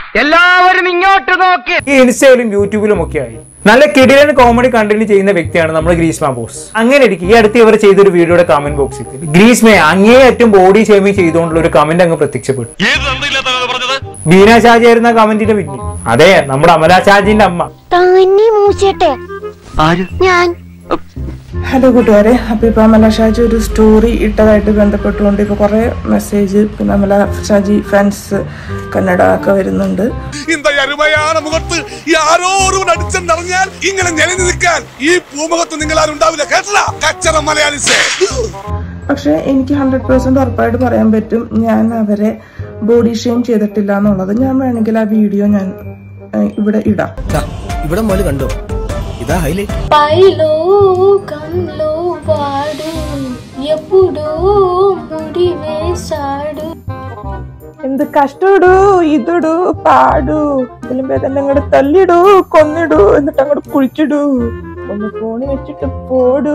എല്ലാവരും ഇങ്ങോട്ട് നോക്കി ഈ ഇൻസ്റ്റയിലും യൂട്യൂബിലും ഒക്കെ ആയി നല്ല കിടിലൻ കോമഡി കണ്ടന്റ് ചെയ്യുന്ന വ്യക്തിയാണ് നമ്മൾ ഗ്രീസ്മ ബോസ് അങ്ങനെ ഇരിക്കും ഈ അടുത്ത് ഇവർ ചെയ്തൊരു വീഡിയോയുടെ കമന്റ് ബോക്സിൽ ഗ്രീസ്മയെ അങ്ങേയറ്റം ബോഡി ഷേമിങ് ചെയ്തുകൊണ്ടുള്ള ഒരു കമന്റ് അങ്ങ് പ്രത്യക്ഷപ്പെട്ടു ബീന ഷാജി ആയിരുന്ന കമന്റിന്റെ പിന്നിൽ അതെ നമ്മുടെ അമല ഷാജിന്റെ അമ്മ തന്നെ മൂച്ചേട്ടെ ഞാൻ ഹലോ കൂട്ടുകാരെ അപ്പോൾ ഇപ്പോൾ അമല ഷാജി ഒരു സ്റ്റോറി ഇട്ടതായിട്ട് ബന്ധപ്പെട്ടുകൊണ്ട് ഇപ്പോൾ കുറേ മെസ്സേജ് പിന്നെ അമല ഷാജി ഫാൻസ് കന്നഡ ഒക്കെ വരുന്നുണ്ട് இந்த அருமையான முகத்து யாரோ ஒருவன் அடிச்சென்றறிഞ്ഞാൽ ഇങ്ങനെ നിലഞ്ഞു നിൽക്കാൻ ഈ പൂമുഖത്ത് നിങ്ങൾ ആരും ഉണ്ടാവില്ല കേട്ടല കച്ചറ മലയാളിസേ പക്ഷേ എനിക്ക് ഹൺഡ്രഡ് പേഴ്സൻറ്റ് ഉറപ്പായിട്ട് പറയാൻ പറ്റും ഞാൻ അവരെ ബോഡി ഷെയിം ചെയ്തിട്ടില്ല എന്നുള്ളത് ഞാൻ വേണമെങ്കിൽ ആ വീഡിയോ ഞാൻ ഏഹ്, ഇവിടെ ഇടാം ഇവിടെ മോല് കണ്ടോ ഇതാ ഹൈലൈറ്റ് పైలోకంలో వాడు ఎప్పుడు ముడి వేశాడు എന്ത് കഷ്ടമിടൂ ഇതിടൂ പാടൂ ഇതിലും ഭേദം അങ്ങോട്ട് തല്ലിടൂ കൊന്നിടൂ എന്നിട്ട് അങ്ങോട്ട് കുഴിച്ചിടൂ ഒന്ന് ഫോണി വെച്ചിട്ട് പോടൂ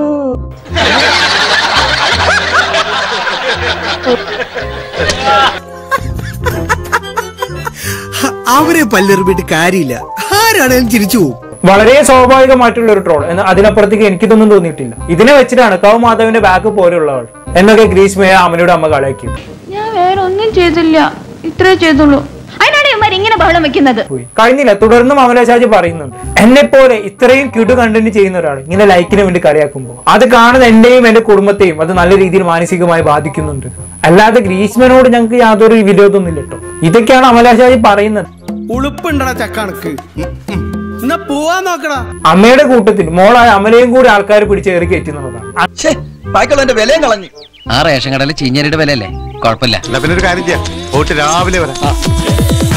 അവരെ പല്ലെറിഞ്ഞിട്ട് കാര്യമില്ല ആരാണേലും ചിരിച്ചു പോകും വളരെ സ്വാഭാവികമായിട്ടുള്ള ഒരു ട്രോൾ എന്നാൽ അതിനപ്പുറത്തേക്ക് എനിക്കിതൊന്നും തോന്നിയിട്ടില്ല ഇതിനെ വെച്ചിട്ടാണ് കൗ മാധവിന്റെ ബാക്ക് പോലെയുള്ളവൾ എന്നൊക്കെ ഗ്രീസ്മയെ അമലയുടെ അമ്മ കളയാക്കിയത് ഞാൻ വേറെ ഒന്നും ചെയ്തില്ല ഇത്രേ ചെയ്തുള്ളൂ അതിനാണ് ഇവന്മാർ ഇങ്ങനെ ബഹളം വെക്കുന്നത് പോയി കഴിഞ്ഞില്ല തുടർന്നും അമല ഷാജി പറയുന്നുണ്ട് എന്നെ പോലെ ഇത്രയും ക്യൂട്ട് കണ്ടന്റ് ചെയ്യുന്ന ഒരാൾ ഇങ്ങനെ ലൈക്കിന് വേണ്ടി കളിയാക്കുമ്പോൾ അത് കാണുന്ന എന്റെയും എന്റെ കുടുംബത്തെയും അത് നല്ല രീതിയിൽ മാനസികമായി ബാധിക്കുന്നുണ്ട് അല്ലാതെ ഗ്രീഷ്മനോട് ഞങ്ങൾക്ക് യാതൊരു വിരോധമൊന്നുമില്ല കേട്ടോ ഇതൊക്കെയാണ് അമല ഷാജി പറയുന്നത് ഉളുപ്പുണ്ടടാ ചക്കണക്ക് എന്നാ പോവാൻ നോക്കടാ അമ്മയുടെ കൂട്ടത്തിൽ മോളായ അമലയും കൂടി ആൾക്കാർ പിടിച്ചേറി കയറ്റുന്നതാണ് ബാക്കിയുള്ളതിന്റെ വിലയും കളഞ്ഞു ആ റേഷൻ കടയിൽ ചീഞ്ഞരിയുടെ വിലയല്ലേ കുഴപ്പമില്ല പിന്നെ ഒരു കാര്യം ചെയ്യാം പോയിട്ട് രാവിലെ വരാം